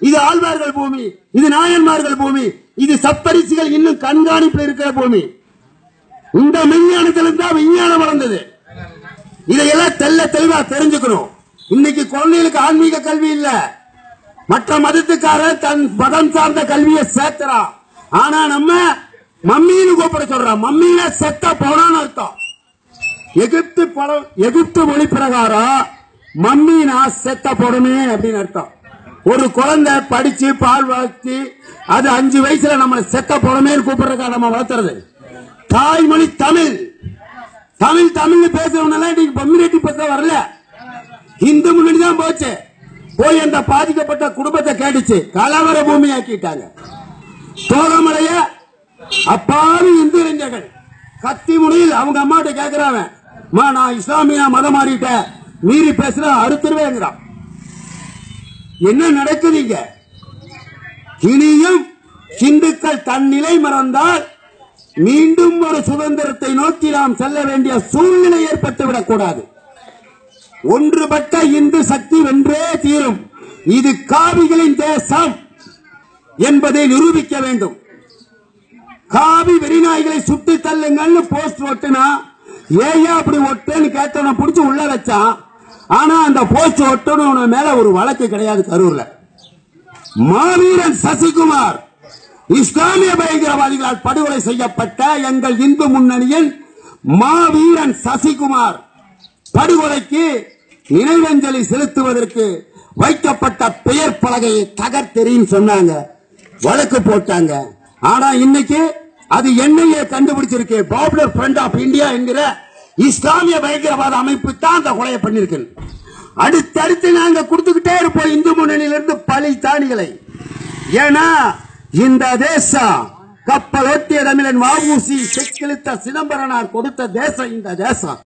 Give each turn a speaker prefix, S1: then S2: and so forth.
S1: இது ஆழ்வார்கள் பூமி இது நாயன்மார்கள் பூமி இது சப்பரிசிகள் இன்னும் கண்காணிப்பில் இருக்கிற பூமி இந்த விஞ்ஞானத்திலிருந்து தான் விஞ்ஞானம் வளர்ந்தது இதையெல்லாம் தெல்ல தெளிவா தெரிஞ்சுக்கணும் இன்னைக்கு குழந்தைகளுக்கு ஆன்மீக கல்வி இல்ல மற்ற மதத்துக்காரன் தன் மதம் சார்ந்த கல்வியை சேர்க்கிறான் ஆனா நம்ம மம்மின்னு கூப்பிட சொல்றான் மம்மினா செத்த போனான்னு அர்த்தம் எகிப்து படம் எகிப்து மொழி பிரகாரம் மம்மினா செத்த போடமே அப்படின்னு அர்த்தம் ஒரு குழந்தை படிச்சு பால் வளர்த்தி அது அஞ்சு வயசுல நம்மளை செத்த போடமே கூப்பிடுறதுக்காக நம்ம வளர்த்துறது தாய்மொழி தமிழ் தமிழ் தமிழ்ல பேசுறவங்க இன்னைக்கு பம்மிரெட்டி பத்த வரல இந்து முன்னணி தான் போச்சு போய் அந்த பாதிக்கப்பட்ட குடும்பத்தை கேட்டுச்சு கலவர பூமி ஆக்கிட்டாங்க தோகமலைய அப்பாவி இந்து இளைஞர்கள் கத்தி முனையில் அவங்க அம்மாட்ட கேக்குறாங்க அம்மா நான் இஸ்லாமிய மதம் மாறிட்டேன் மீறி பேசுற அறுத்துருவேங்கிறான் என்ன நடக்குது இங்க இனியும் இந்துக்கள் தன் நிலை மறந்தால் மீண்டும் ஒரு சுதந்திரத்தை நோக்கி நாம் செல்ல வேண்டிய சூழ்நிலை ஏற்பட்டுவிடக் கூடாது ஒன்றுபட்ட இந்து சக்தி வென்றே தீரும் இது காவிகளின் தேசம் என்பதை நிரூபிக்க வேண்டும் காவி வெறிநாய்களை சுட்டு தள்ளுங்கள்னு போஸ்ட் ஒட்டுனா ஏயா அப்படி ஒட்டுன்னு கேட்டவன புடிச்சு உள்ள வச்சான் ஆனா அந்த போஸ்ட் ஒட்டணும் மேல ஒரு வழக்கு கிடையாது கரூர்ல மாவீரன் சசிகுமார் இஸ்லாமிய பயங்கரவாதிகளால் படுகொலை செய்யப்பட்ட எங்கள் இந்து முன்னணியின் மாவீரன் சசிகுமார் படுகொலைக்கு நினைவஞ்சலி செலுத்துவதற்கு வைக்கப்பட்ட பெயர் பலகையை தகர்த்தெறின்னு சொன்னாங்க வழக்கு போட்டாங்க ஆனா இன்னைக்கு அது என்னையே கண்டுபிடிச்சிருக்கு பாப்புலர் ஃப்ரண்ட் ஆஃப் இந்தியா என்கிற இஸ்லாமிய பயங்கரவாத அமைப்பு தான் அந்த கொலையை பண்ணிருக்கு அடுத்தடுத்து நாங்க கொடுத்துக்கிட்டே இருப்போம் இந்து முன்னணியிலிருந்து பழி தானிகளை ஏன்னா இந்த தேசம் கப்பல் ஒட்டிய தமிழன் வாவூசி செக்கிழுத்த சிதம்பரனார் கொடுத்த தேசம் இந்த தேசம்